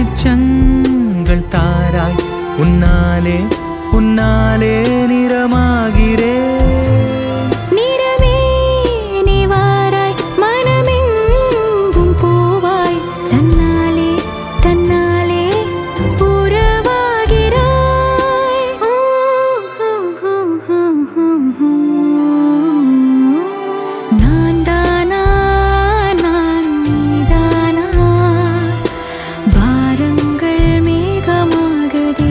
அச்சங்கள் தாராய் உன்னாலே உன்னாலே நிறமாகிறேன் நிறமே நீ வாராய் மனமெங்கும் போவாய் தன்னாலே தன்னாலே உறவாகிறாய் ஊ, ஹூ, ஹூ, ஹூ, ஹூ, ஹூ. நான் தானா நான் நீதானா பாரங்கள் மேகமாகுதே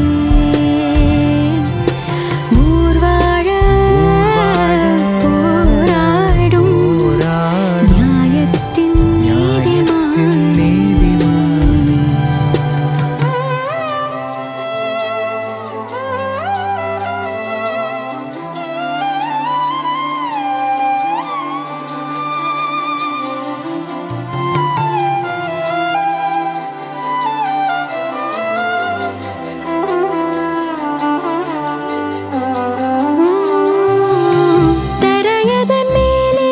ஊர்வாழ போராடும் போராடும் நியாயத்தின் நியாயத்தின் நீதிமான் நீதிமானே தரையதன் மேலே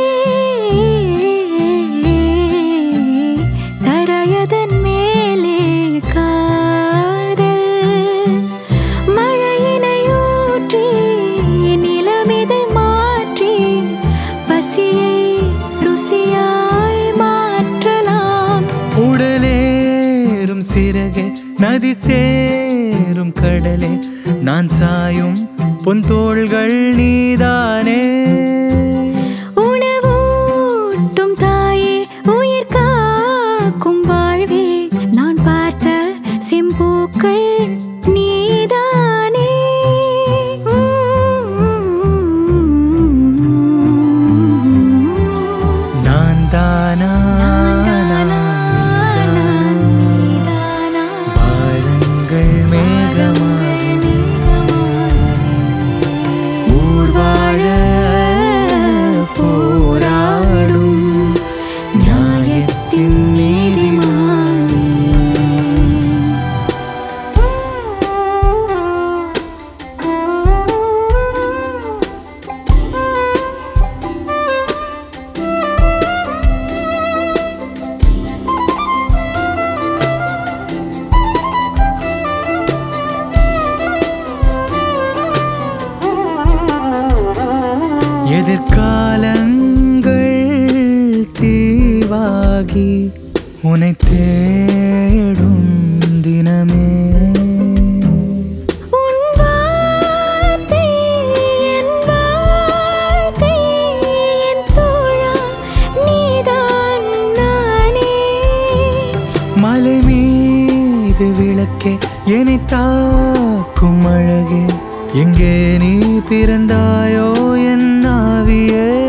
தரையதன் மேலே காதல் மழையினையூற்றி நிலமிதை மாற்றி பசியை ருசியாய் மாற்றலாம் உடலேறும் சிறகே நதி சேரும் கடலே நான் சாயும் பொன் தோள்கள் நீதானே உணவூட்டும் தாயே உயிர் காக்கும் வாழ்வே நான் பார்த்த செம்பூக்கள் நீதானே நான் தானா நானா, நான் நீதானா? பாரங்கள் மேகமாகுதே ஊர்வாழ போராடும் நியாயத்தின் நீதிமானே எதிர்காலங்கள் தீவாகி உனை தேடும் தினமே உன் வார்த்தை என் வாழ்க்கை, என் தோழா, நீதான் நானே. மலை மீது விளக்கே என்னை தாக்கும் அழகே எங்கே நீ பிறந்தாயோ என் ஆவியே